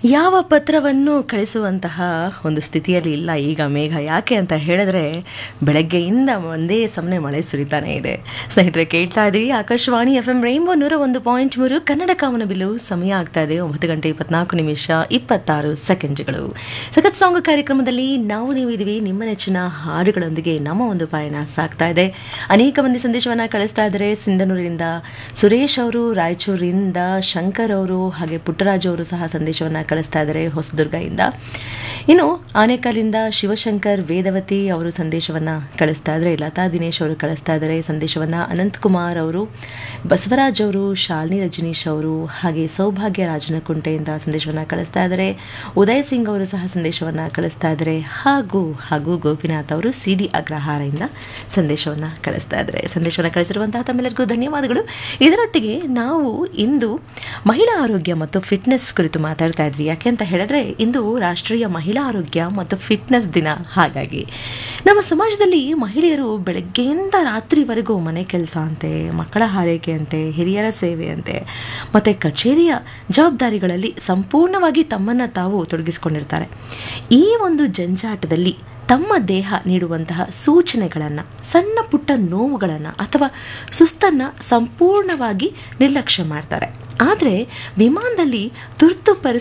ಯಾವ ಪತ್ರವನ್ನು ಕಳಿಸುವಂತಹ ಒಂದು ಸ್ಥಿತಿಯಲ್ಲಿ ಇಲ್ಲ ಈಗ ಮೇಘ ಯಾಕೆ ಅಂತ ಹೇಳಿದ್ರೆ ಬೆಳಗ್ಗೆಯಿಂದ ಒಂದೇ ಸಮನೆ ಮಳೆ ಸುರಿತಾನೆ ಇದೆ ಸ್ನೇಹಿತರೆ ಕೇಳ್ತಾ ಇದ್ದೀವಿ ಆಕಾಶವಾಣಿ ಎಫ್ ಎಂ ರೈನ್ಬೋ ನೂರ ಒಂದು ಪಾಯಿಂಟ್ ಮೂರು ಕನ್ನಡ ಕಾಮನ ಬಿಲ್ಲು ಸಮಯ ಆಗ್ತಾ ಇದೆ ಒಂಬತ್ತು ಗಂಟೆ ಇಪ್ಪತ್ನಾಲ್ಕು ನಿಮಿಷ ಇಪ್ಪತ್ತಾರು ಸೆಕೆಂಡ್ಗಳು ಸಖತ್ ಸಾಂಗ್ ಕಾರ್ಯಕ್ರಮದಲ್ಲಿ ನಾವು ನೀವಿದ್ದೀವಿ ನಿಮ್ಮ ನೆಚ್ಚಿನ ಹಾಡುಗಳೊಂದಿಗೆ ನಮ್ಮ ಒಂದು ಪಯಣ ಸಾಗ್ತಾ ಇದೆ ಅನೇಕ ಮಂದಿ ಸಂದೇಶವನ್ನು ಕಳಿಸ್ತಾ ಇದ್ದಾರೆ ಸಿಂಧನೂರಿನಿಂದ ಸುರೇಶ್ ಅವರು ರಾಯಚೂರಿನಿಂದ ಶಂಕರ್ ಅವರು ಹಾಗೆ ಪುಟ್ಟರಾಜು ಅವರು ಸಹ ಸಂದೇಶವನ್ನು ಕಳಿಸ್ತಾ ಇದ್ದಾರೆ ಹೊಸದುರ್ಗದಿಂದ ಇನ್ನು ಆನೇಕಲ್ಲಿಂದ ಶಿವಶಂಕರ್ ವೇದವತಿ ಅವರು ಸಂದೇಶವನ್ನು ಕಳಿಸ್ತಾ ಇದ್ದಾರೆ ಲತಾ ದಿನೇಶ್ ಅವರು ಕಳಿಸ್ತಾ ಇದ್ದಾರೆ ಸಂದೇಶವನ್ನು ಅನಂತಕುಮಾರ್ ಅವರು ಬಸವರಾಜ್ ಅವರು ಶಾಲಿನಿ ರಜನೀಶ್ ಅವರು ಹಾಗೆ ಸೌಭಾಗ್ಯ ರಾಜನಕುಂಟೆಯಿಂದ ಸಂದೇಶವನ್ನು ಕಳಿಸ್ತಾ ಇದ್ದಾರೆ ಉದಯ್ ಸಿಂಗ್ ಅವರು ಸಹ ಸಂದೇಶವನ್ನು ಕಳಿಸ್ತಾ ಇದ್ದಾರೆ ಹಾಗೂ ಹಾಗೂ ಗೋಪಿನಾಥ್ ಅವರು ಸಿ ಡಿ ಅಗ್ರಹಾರದಿಂದ ಸಂದೇಶವನ್ನು ಕಳಿಸ್ತಾ ಇದ್ದಾರೆ ಸಂದೇಶವನ್ನು ಕಳಿಸಿರುವಂತಹ ತಮ್ಮೆಲ್ಲರಿಗೂ ಧನ್ಯವಾದಗಳು ಇದರೊಟ್ಟಿಗೆ ನಾವು ಇಂದು ಮಹಿಳಾ ಆರೋಗ್ಯ ಮತ್ತು ಫಿಟ್ನೆಸ್ ಕುರಿತು ಮಾತಾಡ್ತಾ ಇದ್ವಿ ಯಾಕೆ ಅಂತ ಹೇಳಿದ್ರೆ ಇಂದು ರಾಷ್ಟ್ರೀಯ ಮಹಿಳಾ ಆರೋಗ್ಯ ಮತ್ತು ಫಿಟ್ನೆಸ್ ದಿನ ಹಾಗಾಗಿ ನಮ್ಮ ಸಮಾಜದಲ್ಲಿ ಮಹಿಳೆಯರು ಬೆಳಗ್ಗೆಯಿಂದ ರಾತ್ರಿವರೆಗೂ ಮನೆ ಕೆಲಸ ಅಂತೆ ಮಕ್ಕಳ ಹಾರೈಕೆ ಅಂತೆ ಹಿರಿಯರ ಸೇವೆ ಅಂತೆ ಮತ್ತು ಕಚೇರಿಯ ಜವಾಬ್ದಾರಿಗಳಲ್ಲಿ ಸಂಪೂರ್ಣವಾಗಿ ತಮ್ಮನ್ನು ತಾವು ತೊಡಗಿಸಿಕೊಂಡಿರ್ತಾರೆ ಈ ಒಂದು ಜಂಜಾಟದಲ್ಲಿ ತಮ್ಮ ದೇಹ ನೀಡುವಂತಹ ಸೂಚನೆಗಳನ್ನು ಸಣ್ಣ ಪುಟ್ಟ ನೋವುಗಳನ್ನು ಅಥವಾ ಸುಸ್ತನ್ನು ಸಂಪೂರ್ಣವಾಗಿ ನಿರ್ಲಕ್ಷ್ಯ ಮಾಡ್ತಾರೆ ಆದರೆ ವಿಮಾನದಲ್ಲಿ ತುರ್ತು ಪರಿಸ್ಥಿತಿ